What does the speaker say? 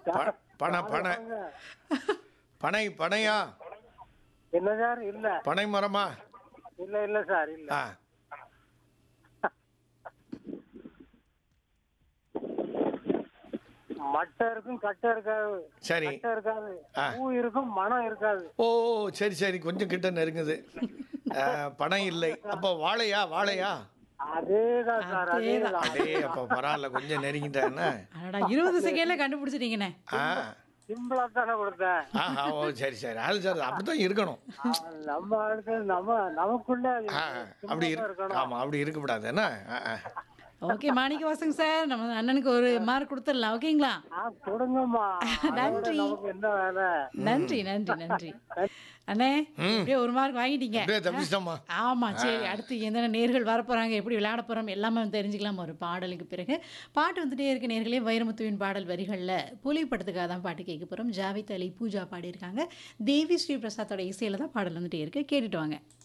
ப- பனை பனை பனை பனையா என்ன சார் இல்ல பனை மரமா இல்ல இல்ல சார் இல்ல ஆ மட்டை இருக்கும் கட்டை இருக்காது சரி கட்டை இருக்காது ஆ. பூ இருக்கும் மனம் இருக்காது ஓ சரி சரி கொஞ்சம் கிட்ட நெருங்குது ஆ, பனை இல்லை அப்போ வாழையா வாழையா அதேதான் சார் அதேதான். அதேதான் அடே அப்போ பரவாயில்ல கொஞ்சம் நெருங்கிட்டேன்னா அடடா இருபது செகண்ட்ல கண்டுபிடிச்சிட்டீங்கண்ணே ஆ சிம்பிளா தானே கொடுத்தேன் ஆஹா ஓ சரி சரி அது சரி அப்படித்தான் இருக்கணும் ஆ, நம்ம ஆளுக்கு நம்ம நமக்குள்ள அது ஆ அப்படி simple ஆ இரு இருக்கணும் ஆமாம் அப்படி இருக்கக்கூடாது என்ன ஆ, ஆ. ஓகே மாணிக்க வாசங்க சார் நம்ம அண்ணனுக்கு ஒரு மார்க் கொடுத்துடலாம் ஓகேங்களா ஆ கொடுங்கம்மா அதோட நன்றி. நமக்கு என்ன வேலை நன்றி நன்றி நன்றி அண்ணே அப்படியே ஒரு மார்க் வாங்கிட்டீங்க அப்படியே தப்பிச்சிட்டோமா ஆமா சரி அடுத்து எந்தெந்த நேர்கள் வரப்போறாங்க எப்படி விளையாட போறோம் எல்லாமே தெரிஞ்சுக்கலாம் ஒரு பாடலுக்கு பிறகு பாட்டு வந்துட்டே இருக்க நேர்களே வைரமுத்துவின் பாடல் வரிகளில் புலி படத்துக்காக தான் பாட்டு கேட்க போறோம் ஜாவித் அலி பூஜா பாடியிருக்காங்க தேவி ஸ்ரீ பிரசாத்தோட இசையில தான் பாடல் வந்துட்டே இருக்கு கேட்டுட்டு வாங்க